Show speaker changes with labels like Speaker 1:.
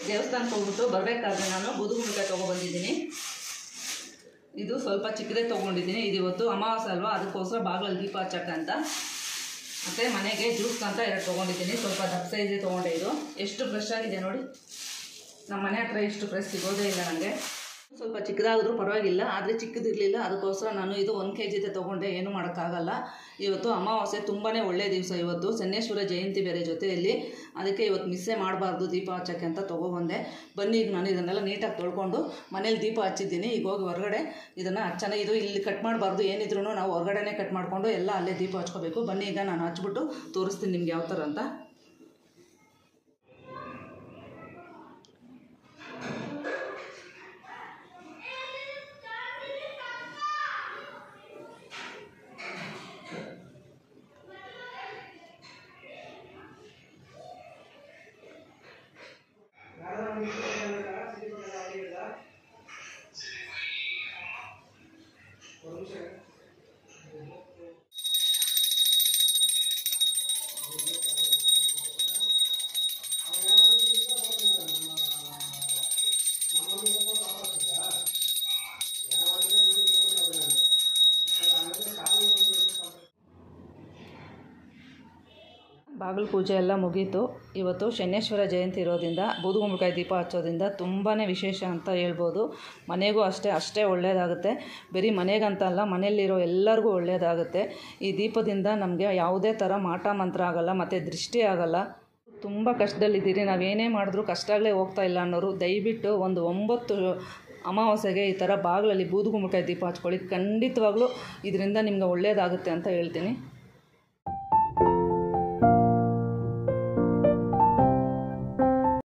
Speaker 1: ದೇವಸ್ಥಾನಕ್ಕೆ ಹೋಗ್ಬಿಟ್ಟು ಬರಬೇಕಾದ್ರೆ ನಾನು ಬೂದುಗುಂಬಳಕಾಯಿ ತೊಗೊಬಂದಿದ್ದೀನಿ ಇದು ಸ್ವಲ್ಪ ಚಿಕ್ಕದೇ ತೊಗೊಂಡಿದ್ದೀನಿ ಇದು ಇವತ್ತು ಅಮಾವಾಸ್ಯೆ ಅಲ್ವಾ ಅದಕ್ಕೋಸ್ಕರ ಬಾಗಿಲಲ್ಲಿ ದೀಪ ಹಚ್ಚಕ್ಕೆ ಅಂತ ಮತ್ತು ಮನೆಗೆ ಜ್ಯೂಸ್ ಅಂತ ಎರಡು ತೊಗೊಂಡಿದ್ದೀನಿ ಸ್ವಲ್ಪ ದಪ್ಪ ಸೈಜೇ ತೊಗೊಂಡೆ ಇದು ಎಷ್ಟು ಫ್ರೆಶ್ ಆಗಿದೆ ನೋಡಿ ನಮ್ಮ ಮನೆ ಹತ್ರ ಇಷ್ಟು ಫ್ರೆಶ್ ಸಿಗೋದೇ ಇಲ್ಲ ನನಗೆ ಸ್ವಲ್ಪ ಚಿಕ್ಕದಾಗಿದ್ರೂ ಪರವಾಗಿಲ್ಲ ಆದರೆ ಚಿಕ್ಕದಿರಲಿಲ್ಲ ಅದಕ್ಕೋಸ್ಕರ ನಾನು ಇದು ಒಂದು ಕೆ ಜಿದೆ ತೊಗೊಂಡೆ ಏನೂ ಮಾಡೋಕ್ಕಾಗಲ್ಲ ಇವತ್ತು ಅಮಾವಾಸ್ಯೆ ತುಂಬಾ ಒಳ್ಳೆಯ ದಿವಸ ಇವತ್ತು ಸನ್ನೇಶ್ವರ ಜಯಂತಿ ಬೇರೆ ಜೊತೆಯಲ್ಲಿ ಅದಕ್ಕೆ ಇವತ್ತು ಮಿಸ್ಸೇ ಮಾಡಬಾರ್ದು ದೀಪ ಹಚ್ಚೋಕ್ಕೆ ಅಂತ ತೊಗೊಬಂದೆ ಬನ್ನಿ ಈಗ ನಾನು ಇದನ್ನೆಲ್ಲ ನೀಟಾಗಿ ತೊಳ್ಕೊಂಡು ಮನೇಲಿ ದೀಪ ಹಚ್ಚಿದ್ದೀನಿ ಈಗ ಹೋಗಿ ಹೊರಗಡೆ ಇದನ್ನು ಹಚ್ಚನ ಇದು ಇಲ್ಲಿ ಕಟ್ ಮಾಡಬಾರ್ದು ಏನಿದ್ರು ನಾವು ಹೊರಗಡೆನೇ ಕಟ್ ಮಾಡಿಕೊಂಡು ಎಲ್ಲ ಅಲ್ಲೇ ದೀಪ ಹಚ್ಕೋಬೇಕು ಬನ್ನಿ ಈಗ ನಾನು ಹಚ್ಬಿಟ್ಟು ತೋರಿಸ್ತೀನಿ ನಿಮ್ಗೆ ಯಾವ ಥರ ಅಂತ ಬಾಗಿಲು ಪೂಜೆ ಎಲ್ಲ ಮುಗೀತು ಇವತ್ತು ಶನೇಶ್ವರ ಜಯಂತಿ ಇರೋದ್ರಿಂದ ಬೂದುಗುಂಬಳಕಾಯಿ ದೀಪ ಹಚ್ಚೋದ್ರಿಂದ ತುಂಬಾ ವಿಶೇಷ ಅಂತ ಹೇಳ್ಬೋದು ಮನೆಗೂ ಅಷ್ಟೇ ಅಷ್ಟೇ ಒಳ್ಳೆಯದಾಗುತ್ತೆ ಬರೀ ಮನೆಗಂತ ಅಲ್ಲ ಮನೆಯಲ್ಲಿರೋ ಎಲ್ಲರಿಗೂ ಒಳ್ಳೆಯದಾಗುತ್ತೆ ಈ ದೀಪದಿಂದ ನಮಗೆ ಯಾವುದೇ ಥರ ಮಾಟ ಮಂತ್ರ ಆಗಲ್ಲ ಮತ್ತು ದೃಷ್ಟಿ ಆಗಲ್ಲ ತುಂಬ ಕಷ್ಟದಲ್ಲಿದ್ದೀರಿ ನಾವೇನೇ ಮಾಡಿದ್ರೂ ಕಷ್ಟಗಳೇ ಹೋಗ್ತಾ ಇಲ್ಲ ಅನ್ನೋರು ದಯವಿಟ್ಟು ಒಂದು ಒಂಬತ್ತು ಅಮಾವಾಸ್ಯೆಗೆ ಈ ಥರ ಬಾಗಿಲಲ್ಲಿ ಬೂದುಗುಂಬಳಕಾಯಿ ದೀಪ ಹಚ್ಕೊಳ್ಳಿ ಖಂಡಿತವಾಗ್ಲೂ ಇದರಿಂದ ನಿಮ್ಗೆ ಒಳ್ಳೆಯದಾಗುತ್ತೆ ಅಂತ ಹೇಳ್ತೀನಿ